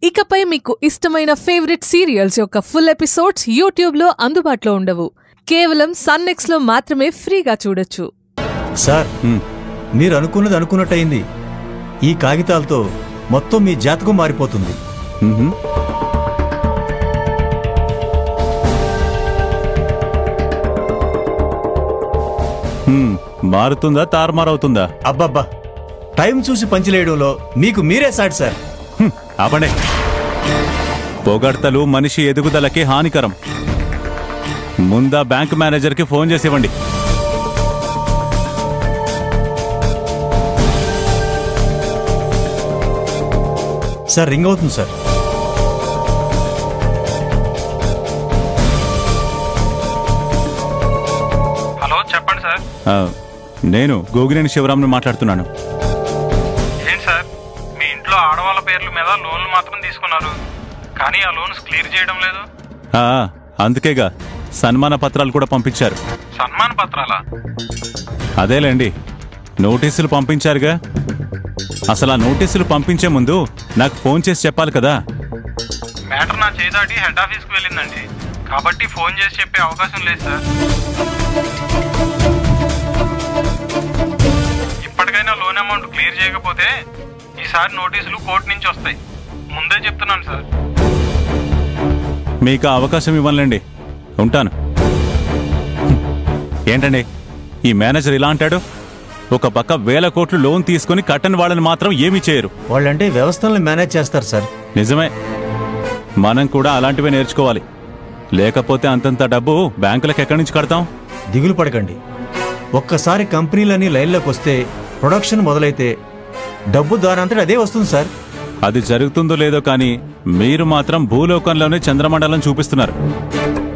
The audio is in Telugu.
ఇకపై మీకు ఇష్టమైన ఫేవరెట్ సీరియల్స్ యొక్క ఫుల్ ఎపిసోడ్స్ యూట్యూబ్లో అందుబాటులో ఉండవు కేవలం సన్నెక్స్లో మాత్రమే ఫ్రీగా చూడొచ్చు సార్ హ్మ్. మీరు అనుకున్నది అనుకున్నట్టయింది ఈ కాగితాలతో మొత్తం మీ జాతకం మారిపోతుంది మ్హూ. హ్మ్. మారుతుందా తారుమారవుతుందా అబ్బబ్బా టైం చూసి పంచిలేయడంలో మీకు మీరే సాటి సార్ హ్మ్. ఆపండి పొగడ్తలు మనిషి ఎదుగుదలకి హానికరం ముందా బ్యాంక్ మేనేజర్కి ఫోన్ చేసి ఇవ్వండి సార్ రింగ్ అవుతుంది సార్ హలో చెప్పండి సార్ ఆ, నేను గోగినేని శివరాంని మాట్లాడుతున్నాను ఏంటి సార్ మీ ఇంట్లో ఆడవాళ్ళ పేర్ల మీద లోన్లు మాత్రం తీసుకున్నారు కానీ ఆ లోన్స్ క్లియర్ చేయడం లేదు ఆ, అందుకేగా సన్మాన పత్రాలు కూడా పంపించారు సన్మాన పత్రాలా అదేలేండి నోటీసులు పంపించారుగా అసలు ఆ నోటీసులు పంపించే ముందు నాకు ఫోన్ చేసి చెప్పాలి కదా మ్యాటర్ నా చేదాటి హెడ్ ఆఫీస్కి వెళ్ళిందండి కాబట్టి ఫోన్ చేసి చెప్పే అవకాశం లేదు సార్ ఇప్పటికైనా లోన్ అమౌంట్ క్లియర్ చేయకపోతే ఈసారి నోటీసులు కోర్టు నుంచి వస్తాయి ముందే చెప్తున్నాను సార్ మీకు ఆ అవకాశం ఇవ్వనులేండి ఉంటాను హ్మ్. ఏంటండి ఈ మేనేజర్ ఇలా అంటాడు ఒక పక్క వేల కోట్లు లోన్ తీసుకుని కట్టని వాళ్ళని మాత్రం ఏమీ చేయరు వాళ్ళంటే వ్యవస్థలను మేనేజ్ చేస్తారు సార్ నిజమే మనం కూడా అలాంటివే నేర్చుకోవాలి లేకపోతే అంతంత డబ్బు బ్యాంకులకు ఎక్కడి నుంచి కడతాం దిగులు పడకండి ఒక్కసారి కంపెనీలన్నీ లైన్లోకి వస్తే ప్రొడక్షన్ మొదలైతే డబ్బు దానంతటి అదే వస్తుంది సార్ అది జరుగుతుందో లేదో కానీ మీరు మాత్రం భూలోకంలోనే చంద్రమండలం చూపిస్తున్నారు